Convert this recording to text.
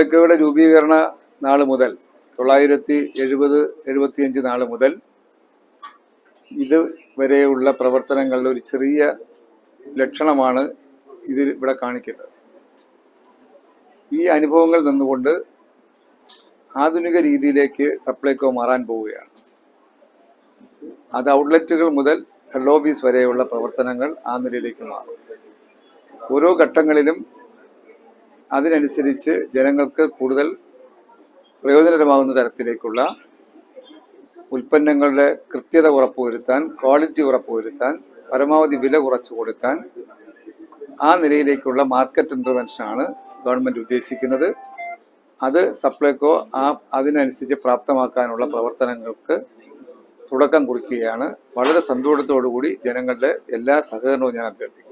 സപ്ലൈകോയുടെ രൂപീകരണ നാൾ മുതൽ തൊള്ളായിരത്തി എഴുപത് എഴുപത്തിയഞ്ച് നാൾ മുതൽ ഇത് വരെയുള്ള പ്രവർത്തനങ്ങളുടെ ഒരു ചെറിയ ലക്ഷണമാണ് ഇതിൽ ഇവിടെ കാണിക്കുന്നത് ഈ അനുഭവങ്ങൾ നിന്നുകൊണ്ട് ആധുനിക രീതിയിലേക്ക് സപ്ലൈകോ മാറാൻ പോവുകയാണ് അത് ഔട്ട്ലെറ്റുകൾ മുതൽ ഹെഡ് ഓഫീസ് വരെയുള്ള പ്രവർത്തനങ്ങൾ ആ നിലയിലേക്ക് മാറും ഓരോ ഘട്ടങ്ങളിലും അതിനനുസരിച്ച് ജനങ്ങൾക്ക് കൂടുതൽ പ്രയോജനകരമാകുന്ന തരത്തിലേക്കുള്ള ഉൽപ്പന്നങ്ങളുടെ കൃത്യത ഉറപ്പുവരുത്താൻ ക്വാളിറ്റി ഉറപ്പുവരുത്താൻ പരമാവധി വില കുറച്ചു കൊടുക്കാൻ ആ നിലയിലേക്കുള്ള മാർക്കറ്റ് ഇൻ്റർവെൻഷനാണ് ഗവൺമെൻറ് ഉദ്ദേശിക്കുന്നത് അത് സപ്ലൈകോ ആ അതിനനുസരിച്ച് പ്രാപ്തമാക്കാനുള്ള പ്രവർത്തനങ്ങൾക്ക് തുടക്കം കുറിക്കുകയാണ് വളരെ സന്തോഷത്തോടു കൂടി ജനങ്ങളുടെ എല്ലാ സഹകരണവും ഞാൻ അഭ്യർത്ഥിക്കുന്നു